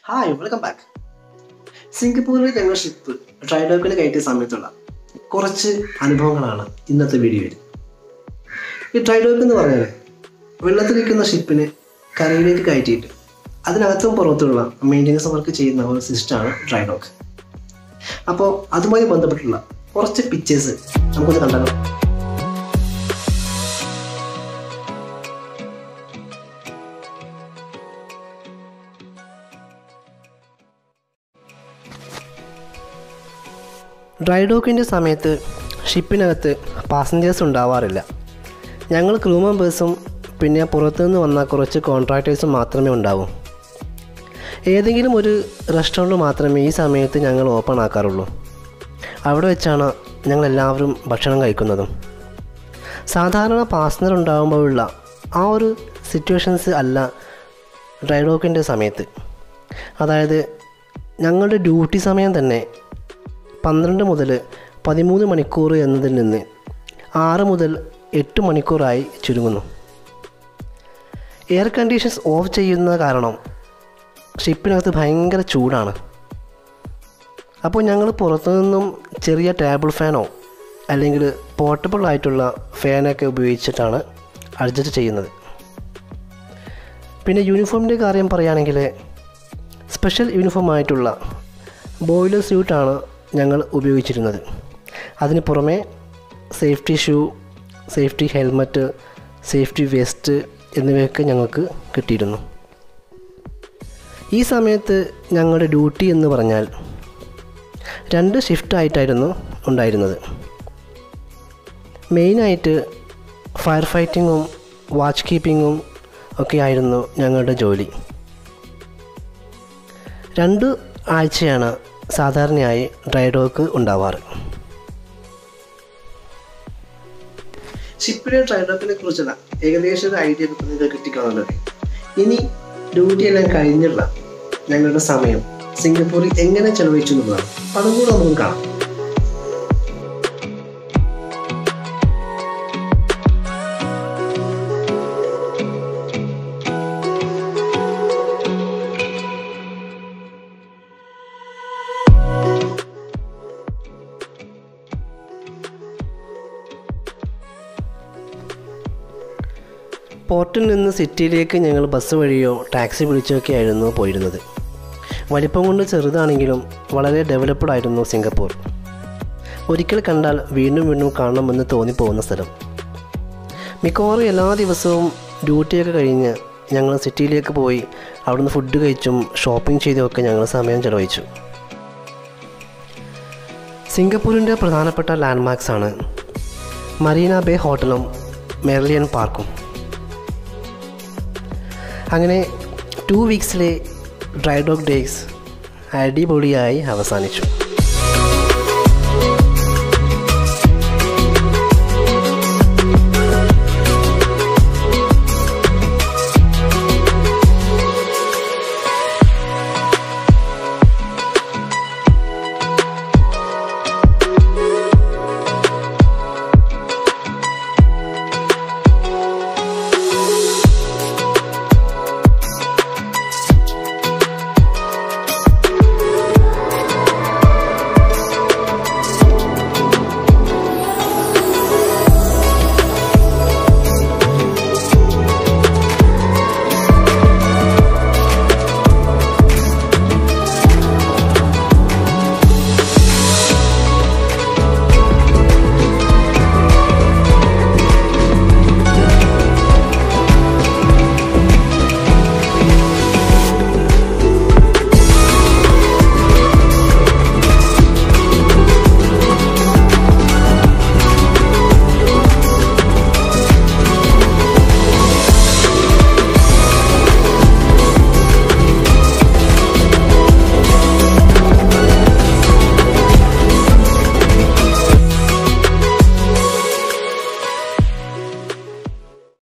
hi welcome back സിംഗപ്പൂരിൽ ഞങ്ങൾ ship dry ഡോക്കിൽ കയറ്റിയ സമയത്തുള്ള കുറച്ച് അനുഭവങ്ങളാണ് ഇന്നത്തെ വീഡിയോയിൽ ഈ ഡ്രൈ ഡോക്ക് എന്ന് പറഞ്ഞാൽ വെള്ളത്തിലിരിക്കുന്ന ഷിപ്പിനെ കരയിലേക്ക് കയറ്റിയിട്ട് അതിനകത്തും പുറത്തുള്ള മെയിൻ്റെനൻസ് വർക്ക് ചെയ്യുന്ന ഒരു സിസ്റ്റമാണ് ഡ്രൈ ഡോക്ക് അപ്പോൾ അതുമായി ബന്ധപ്പെട്ടുള്ള കുറച്ച് പിക്ചേഴ്സ് നമുക്കൊന്ന് കണ്ടാലോ ഡ്രൈ ഡോക്കിൻ്റെ സമയത്ത് ഷിപ്പിനകത്ത് പാസഞ്ചേഴ്സ് ഉണ്ടാവാറില്ല ഞങ്ങൾ ക്രൂ മെമ്പേഴ്സും പിന്നെ പുറത്തുനിന്ന് വന്ന കുറച്ച് കോൺട്രാക്ടേഴ്സും മാത്രമേ ഉണ്ടാവൂ ഏതെങ്കിലും ഒരു റെസ്റ്റോറൻറ്റ് മാത്രമേ ഈ സമയത്ത് ഞങ്ങൾ ഓപ്പൺ ആക്കാറുള്ളൂ അവിടെ വെച്ചാണ് ഞങ്ങൾ എല്ലാവരും ഭക്ഷണം കഴിക്കുന്നതും സാധാരണ പാസഞ്ചർ ഉണ്ടാകുമ്പോഴുള്ള ആ ഒരു സിറ്റുവേഷൻസ് അല്ല ഡ്രൈ ഡോക്കിൻ്റെ സമയത്ത് അതായത് ഞങ്ങളുടെ ഡ്യൂട്ടി സമയം തന്നെ പന്ത്രണ്ട് മുതൽ പതിമൂന്ന് മണിക്കൂർ എന്നതിൽ നിന്ന് ആറ് മുതൽ എട്ട് മണിക്കൂറായി ചുരുങ്ങുന്നു എയർ കണ്ടീഷൻസ് ഓഫ് ചെയ്യുന്ന കാരണം ഷിപ്പിനകത്ത് ഭയങ്കര ചൂടാണ് അപ്പോൾ ഞങ്ങൾ പുറത്തുനിന്നും ചെറിയ ടേബിൾ ഫാനോ അല്ലെങ്കിൽ പോർട്ടബിൾ ആയിട്ടുള്ള ഫാനൊക്കെ ഉപയോഗിച്ചിട്ടാണ് അഡ്ജസ്റ്റ് ചെയ്യുന്നത് പിന്നെ യൂണിഫോമിൻ്റെ കാര്യം പറയുകയാണെങ്കിൽ സ്പെഷ്യൽ യൂണിഫോം ആയിട്ടുള്ള ബോയിലർ സ്യൂട്ടാണ് ഞങ്ങൾ ഉപയോഗിച്ചിരുന്നത് അതിന് പുറമെ safety shoe safety helmet safety vest എന്നിവയൊക്കെ ഞങ്ങൾക്ക് കിട്ടിയിരുന്നു ഈ സമയത്ത് ഞങ്ങളുടെ ഡ്യൂട്ടി എന്ന് പറഞ്ഞാൽ രണ്ട് ഷിഫ്റ്റായിട്ടായിരുന്നു ഉണ്ടായിരുന്നത് മെയിനായിട്ട് ഫയർ ഫൈറ്റിങ്ങും വാച്ച് കീപ്പിങ്ങും ഒക്കെ ആയിരുന്നു ഞങ്ങളുടെ ജോലി രണ്ട് ആഴ്ചയാണ് സാധാരണയായി ഡ്രൈ ഡോക്ക് ഉണ്ടാവാറ് ഷിപ്പിലെ ഡ്രൈ ഡോക്കിനെ കുറിച്ചുള്ള ഏകദേശം ഒരു ഐഡിയ ഒക്കെ നിങ്ങൾക്ക് കിട്ടിക്കാണല്ലോ ഇനി ഡ്യൂട്ടി എല്ലാം കഴിഞ്ഞുള്ള ഞങ്ങളുടെ സമയം സിംഗപ്പൂരിൽ എങ്ങനെ ചെലവഴിച്ചു എന്നുള്ളതാണ് അതും കൂടെ നമുക്ക് കാണാം പോർട്ടിൽ നിന്ന് സിറ്റിയിലേക്ക് ഞങ്ങൾ ബസ് വഴിയോ ടാക്സി വിളിച്ചോ ഒക്കെ ആയിരുന്നു പോയിരുന്നത് വലിപ്പം കൊണ്ട് ചെറുതാണെങ്കിലും വളരെ ഡെവലപ്ഡ് ആയിരുന്നു സിംഗപ്പൂർ ഒരിക്കൽ കണ്ടാൽ വീണ്ടും വീണ്ടും കാണണമെന്ന് തോന്നിപ്പോകുന്ന സ്ഥലം മിക്കവാറും എല്ലാ ദിവസവും ഡ്യൂട്ടിയൊക്കെ കഴിഞ്ഞ് ഞങ്ങൾ സിറ്റിയിലേക്ക് പോയി അവിടുന്ന് ഫുഡ് കഴിച്ചും ഷോപ്പിംഗ് ചെയ്തുമൊക്കെ ഞങ്ങൾ സമയം ചെലവഴിച്ചു സിംഗപ്പൂരിൻ്റെ പ്രധാനപ്പെട്ട ലാൻഡ്മാർക്സ് ആണ് മറീന ബേ ഹോട്ടലും മെർലിയൻ പാർക്കും അങ്ങനെ ടു വീക്സിലെ ഡ്രൈ ഡോഗ് ഡേയ്സ് അടിപൊളിയായി അവസാനിച്ചു